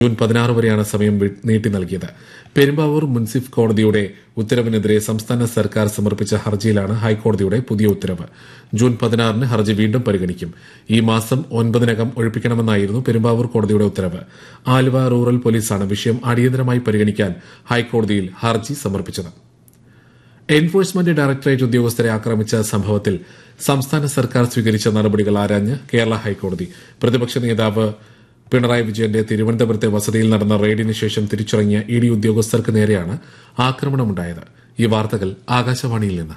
June പതിനാറ് വരെയാണ് സമയം വി- നീട്ടി നൽകിയത് പെരുമ്പാവൂർ മുൻസിഫ് കോടതിയുടെ ഉത്തരവിനെതിരെ സംസ്ഥാന സർക്കാർ സമർപ്പിച്ച ഹർജിയിലാണ് ഹൈക്കോടതിയുടെ പുതിയ ഉത്തരവ് ജൂൺ പതിനാറിന് ഹർജി വീണ്ടും പരിഗണിക്കും ഈ മാസം ഒൻപതിനകം ഒഴിപ്പിക്കണമെന്നായിരുന്നു പെരുമ്പാവൂർ കോടതിയുടെ ഉത്തരവ് ആലുവ റൂറൽ പോലീസാണ് വിഷയം അടിയന്തരമായി പരിഗണിക്കാൻ ഹൈക്കോടതിയിൽ ഹർജി സമർപ്പിച്ചത് എൻഫോഴ്സ്മെന്റ് ഡയറക്ടറേറ്റ് ഉദ്യോഗസ്ഥരെ ആക്രമിച്ച സംഭവത്തിൽ സംസ്ഥാന സർക്കാർ സ്വീകരിച്ച നടപടികൾ ആരാഞ്ഞ് കേരള ഹൈക്കോടതി പ്രതിപക്ഷ നേതാവ് പിണറായി വിജയന്റെ തിരുവനന്തപുരത്തെ വസതിയിൽ നടന്ന റെയ്ഡിന് ശേഷം തിരിച്ചിറങ്ങിയ ഇ ഡി ഉദ്യോഗസ്ഥർക്ക് നേരെയാണ് ആക്രമണമുണ്ടായത് ഈ വാർത്തകൾ ആകാശവാണിയിൽ നിന്ന്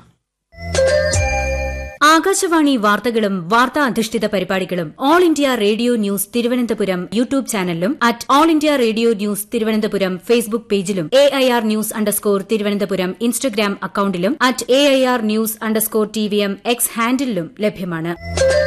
ആകാശവാണി വാർത്തകളും വാർത്താ അധിഷ്ഠിത പരിപാടികളും All India Radio News Thiruvananthapuram YouTube ചാനലിലും at All India Radio News Thiruvananthapuram Facebook പേജിലും A I R news underscore Thiruvananthapuram Instagram അക്കൌണ്ടിലും at A I R news underscore T V M X ഹാൻഡിലും ലഭ്യമാണ്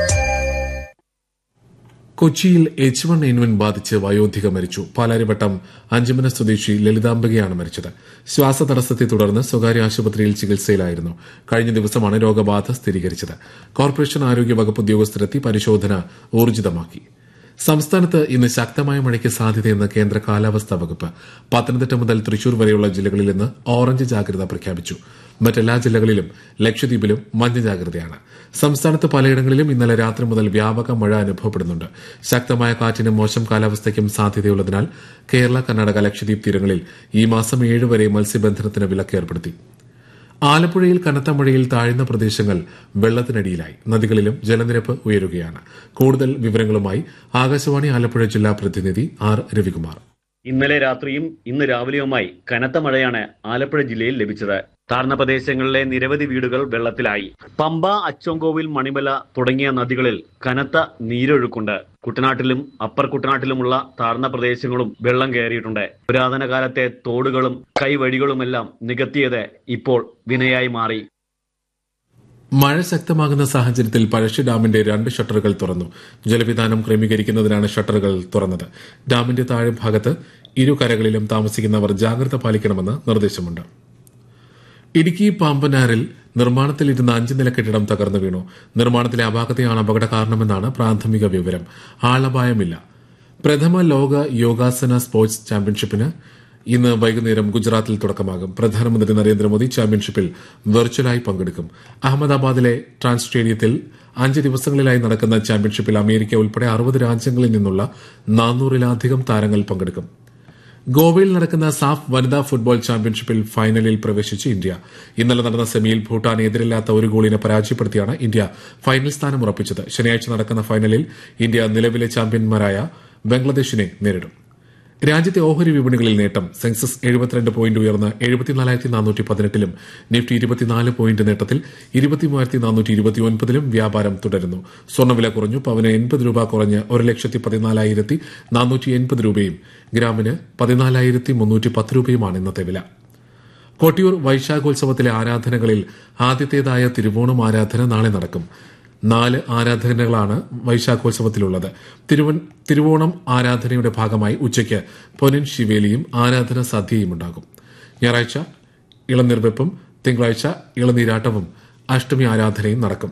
കൊച്ചിയിൽ എച്ച് വൺ എൻ വൺ ബാധിച്ച് വയോധിക മരിച്ചു പാലാരിവട്ടം അഞ്ചുമന സ്വദേശി ലളിതാംബികയാണ് മരിച്ചത് ശ്വാസതടസ്സത്തെ തുടർന്ന് സ്വകാര്യ ആശുപത്രിയിൽ ചികിത്സയിലായിരുന്നു കഴിഞ്ഞ ദിവസമാണ് രോഗബാധ സ്ഥിരീകരിച്ചത് കോർപ്പറേഷൻ ആരോഗ്യ വകുപ്പ് ഉദ്യോഗസ്ഥരെത്തി പരിശോധന ഊർജിതമാക്കി സംസ്ഥാനത്ത് ഇന്ന് ശക്തമായ മഴയ്ക്ക് സാധ്യതയെന്ന് കേന്ദ്ര കാലാവസ്ഥാ വകുപ്പ് പത്തനംതിട്ട മുതൽ തൃശൂർ വരെയുള്ള ജില്ലകളിൽ ഇന്ന് ഓറഞ്ച് ജാഗ്രത പ്രഖ്യാപിച്ചു മറ്റെല്ലാ ജില്ലകളിലും ലക്ഷദ്വീപിലും മഞ്ഞ ജാഗ്രതയാണ് സംസ്ഥാനത്ത് പലയിടങ്ങളിലും ഇന്നലെ രാത്രി മുതൽ വ്യാപക മഴ അനുഭവപ്പെടുന്നുണ്ട് ശക്തമായ കാറ്റിനും മോശം കാലാവസ്ഥയ്ക്കും സാധ്യതയുള്ളതിനാൽ കേരള കർണാടക ലക്ഷദ്വീപ് തീരങ്ങളിൽ ഈ മാസം ഏഴ് വരെ മത്സ്യബന്ധനത്തിന് വിലക്ക് ഏർപ്പെടുത്തി ആലപ്പുഴയിൽ കനത്ത മഴയിൽ താഴ്ന്ന പ്രദേശങ്ങൾ വെള്ളത്തിനടിയിലായി നദികളിലും ജലനിരപ്പ് ഉയരുകയാണ് കൂടുതൽ വിവരങ്ങളുമായി ആകാശവാണി ആലപ്പുഴ ജില്ലാ പ്രതിനിധി ആർ രവികുമാർ ഇന്നലെ രാത്രിയും ഇന്ന് രാവിലെയുമായി കനത്ത മഴയാണ് ആലപ്പുഴ ജില്ലയിൽ ലഭിച്ചത് താഴ്ന്ന പ്രദേശങ്ങളിലെ നിരവധി വീടുകൾ വെള്ളത്തിലായി പമ്പ അച്ചോങ്കോവിൽ മണിമല തുടങ്ങിയ നദികളിൽ കനത്ത നീരൊഴുക്കുണ്ട് കുട്ടനാട്ടിലും അപ്പർ കുട്ടനാട്ടിലുമുള്ള താഴ്ന്ന പ്രദേശങ്ങളും വെള്ളം കയറിയിട്ടുണ്ട് പുരാതന കാലത്തെ തോടുകളും കൈവഴികളുമെല്ലാം നികത്തിയത് ഇപ്പോൾ വിനയായി മാറി മഴ ശക്തമാകുന്ന സാഹചര്യത്തിൽ പഴശ്ശി ഡാമിന്റെ രണ്ട് ഷട്ടറുകൾ തുറന്നു ജലവിധാനം ക്രമീകരിക്കുന്നതിനാണ് ഷട്ടറുകൾ തുറന്നത് ഡാമിന്റെ താഴെഭാഗത്ത് ഇരു കരകളിലും താമസിക്കുന്നവർ ജാഗ്രത പാലിക്കണമെന്ന് നിർദ്ദേശമുണ്ട് ഇടുക്കി പാമ്പനാറിൽ നിർമ്മാണത്തിലിരുന്ന അഞ്ച് നില കെട്ടിടം തകർന്നു വീണു നിർമ്മാണത്തിലെ അപാകതയാണ് അപകട കാരണമെന്നാണ് പ്രാഥമിക വിവരം ആളപായമില്ല പ്രഥമ ലോക യോഗാസന സ്പോർട്സ് ചാമ്പ്യൻഷിപ്പിന് ഇന്ന് വൈകുന്നേരം ഗുജറാത്തിൽ തുടക്കമാകും പ്രധാനമന്ത്രി നരേന്ദ്രമോദി ചാമ്പ്യൻഷിപ്പിൽ വെർച്വലായി പങ്കെടുക്കും അഹമ്മദാബാദിലെ ട്രാൻസ് സ്റ്റേഡിയത്തിൽ അഞ്ച് ദിവസങ്ങളിലായി നടക്കുന്ന ചാമ്പ്യൻഷിപ്പിൽ അമേരിക്ക ഉൾപ്പെടെ അറുപത് രാജ്യങ്ങളിൽ നിന്നുള്ള നാനൂറിലധികം താരങ്ങൾ പങ്കെടുക്കും ഗോവയിൽ നടക്കുന്ന സാഫ് വനിതാ ഫുട്ബോൾ ചാമ്പ്യൻഷിപ്പിൽ ഫൈനലിൽ പ്രവേശിച്ച് ഇന്ത്യ ഇന്നലെ നടന്ന സെമിയിൽ ഭൂട്ടാൻ എതിരില്ലാത്ത ഒരു ഗോളിനെ പരാജയപ്പെടുത്തിയാണ് ഇന്ത്യ ഫൈനൽ സ്ഥാനം ഉറപ്പിച്ചത് ശനിയാഴ്ച നടക്കുന്ന ഫൈനലിൽ ഇന്ത്യ നിലവിലെ ചാമ്പ്യന്മാരായ ബംഗ്ലാദേശിനെ നേരിടും രാജ്യത്തെ ഓഹരി വിപണികളിൽ നേട്ടം സെൻസസ് എഴുപത്തിരണ്ട് പോയിന്റ് ഉയർന്ന് എഴുപത്തിനാലായിരത്തി നാനൂറ്റി പതിനെട്ടിലും നിഫ്റ്റി ഇരുപത്തിനാല് പോയിന്റ് നേട്ടത്തിൽ ഇരുപത്തിമൂവായിരത്തി നാനൂറ്റി ഇരുപത്തിയൊൻപതിലും വ്യാപാരം തുടരുന്നു സ്വർണ്ണവില കുറഞ്ഞു പവന് എൺപത് രൂപ കുറഞ്ഞ് ഒരു ലക്ഷത്തി പതിനാലായിരത്തി നാനൂറ്റി എൺപത് രൂപയും ഗ്രാമിന് പതിനാലായിരത്തി മുന്നൂറ്റി പത്ത് രൂപയുമാണ് ഇന്നത്തെ വില കൊട്ടിയൂർ വൈശാഖോത്സവത്തിലെ ആരാധനകളിൽ ആദ്യത്തേതായ തിരുവോണം ആരാധന നാളെ നടക്കും നാല് ആരാധനകളാണ് വൈശാഖോത്സവത്തിലുള്ളത് തിരുവൻ തിരുവോണം ആരാധനയുടെ ഭാഗമായി ഉച്ചയ്ക്ക് പൊന്നിൻ ശിവേലിയും ആരാധന സദ്യയും ഉണ്ടാകും ഞായറാഴ്ച ഇളനീർവെപ്പും തിങ്കളാഴ്ച ഇളനീരാട്ടവും അഷ്ടമി ആരാധനയും നടക്കും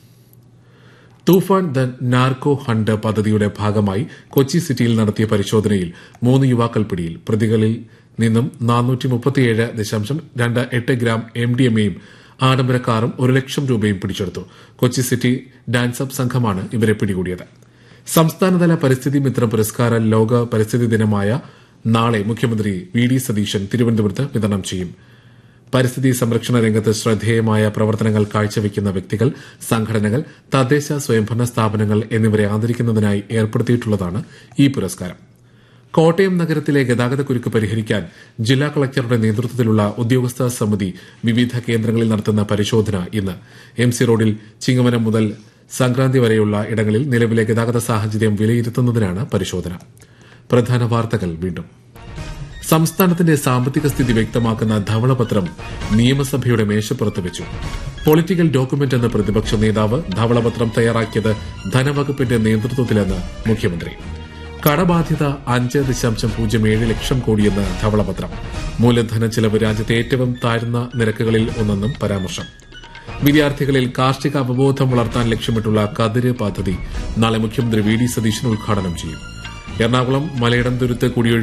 തൂഫാൻ ദ നാർക്കോ ഹണ്ട് പദ്ധതിയുടെ ഭാഗമായി കൊച്ചി സിറ്റിയിൽ നടത്തിയ പരിശോധനയിൽ മൂന്ന് യുവാക്കൾ പിടിയിൽ പ്രതികളിൽ നിന്നും നാനൂറ്റി മുപ്പത്തിയേഴ് ദശാംശം രണ്ട് എട്ട് ഗ്രാം എം ഡി എം എയും ആഡംബര കാറും ഒരു ലക്ഷം രൂപയും പിടിച്ചെടുത്തു കൊച്ചി സിറ്റി ഡാൻസ് അപ്പ് സംഘമാണ് ഇവരെ പിടികൂടിയത് സംസ്ഥാനതല പരിസ്ഥിതി മിത്ര പുരസ്കാര ലോക പരിസ്ഥിതി ദിനമായ നാളെ മുഖ്യമന്ത്രി വി ഡി സതീശൻ തിരുവനന്തപുരത്ത് വിതരണം ചെയ്യും പരിസ്ഥിതി സംരക്ഷണ രംഗത്ത് ശ്രദ്ധേയമായ പ്രവർത്തനങ്ങൾ കാഴ്ചവെക്കുന്ന വ്യക്തികൾ സംഘടനകൾ തദ്ദേശ സ്വയംഭരണ സ്ഥാപനങ്ങൾ എന്നിവരെ ആദരിക്കുന്നതിനായി ഏർപ്പെടുത്തിയിട്ടുള്ളതാണ് ഈ പുരസ്കാരം കോട്ടയം നഗരത്തിലെ ഗതാഗതക്കുരുക്ക് പരിഹരിക്കാൻ ജില്ലാ കളക്ടറുടെ നേതൃത്വത്തിലുള്ള ഉദ്യോഗസ്ഥ സമിതി വിവിധ കേന്ദ്രങ്ങളിൽ നടത്തുന്ന പരിശോധന ഇന്ന് എം സി റോഡിൽ ചിങ്ങവനം മുതൽ സംക്രാന്തി വരെയുള്ള ഇടങ്ങളിൽ നിലവിലെ ഗതാഗത സാഹചര്യം വിലയിരുത്തുന്നതിനാണ് പരിശോധന പ്രധാന വാർത്തകൾ വീണ്ടും സംസ്ഥാനത്തിന്റെ സാമ്പത്തിക സ്ഥിതി വ്യക്തമാക്കുന്ന ധവളപത്രം നിയമസഭയുടെ മേശപ്പുറത്ത് വെച്ചു പൊളിറ്റിക്കൽ ഡോക്യുമെന്റ് എന്ന പ്രതിപക്ഷ നേതാവ് ധവളപത്രം തയ്യാറാക്കിയത് ധനവകുപ്പിന്റെ നേതൃത്വത്തിലെന്ന് മുഖ്യമന്ത്രി കടബാധ്യത അഞ്ച് ദശാംശം പൂജ്യം ഏഴ് ലക്ഷം കോടിയെന്ന് ധവളപത്രം മൂലധന ചെലവ് രാജ്യത്തെ ഏറ്റവും താഴ്ന്ന നിരക്കുകളിൽ ഒന്നെന്നും പരാമർശം വിദ്യാർത്ഥികളിൽ കാർഷിക അവബോധം വളർത്താൻ ലക്ഷ്യമിട്ടുള്ള കതിര് പദ്ധതി നാളെ മുഖ്യമന്ത്രി വി ഡി സതീശൻ ഉദ്ഘാടനം ചെയ്യും എറണാകുളം മലയിടം തുരുത്ത് കുടിയൊഴി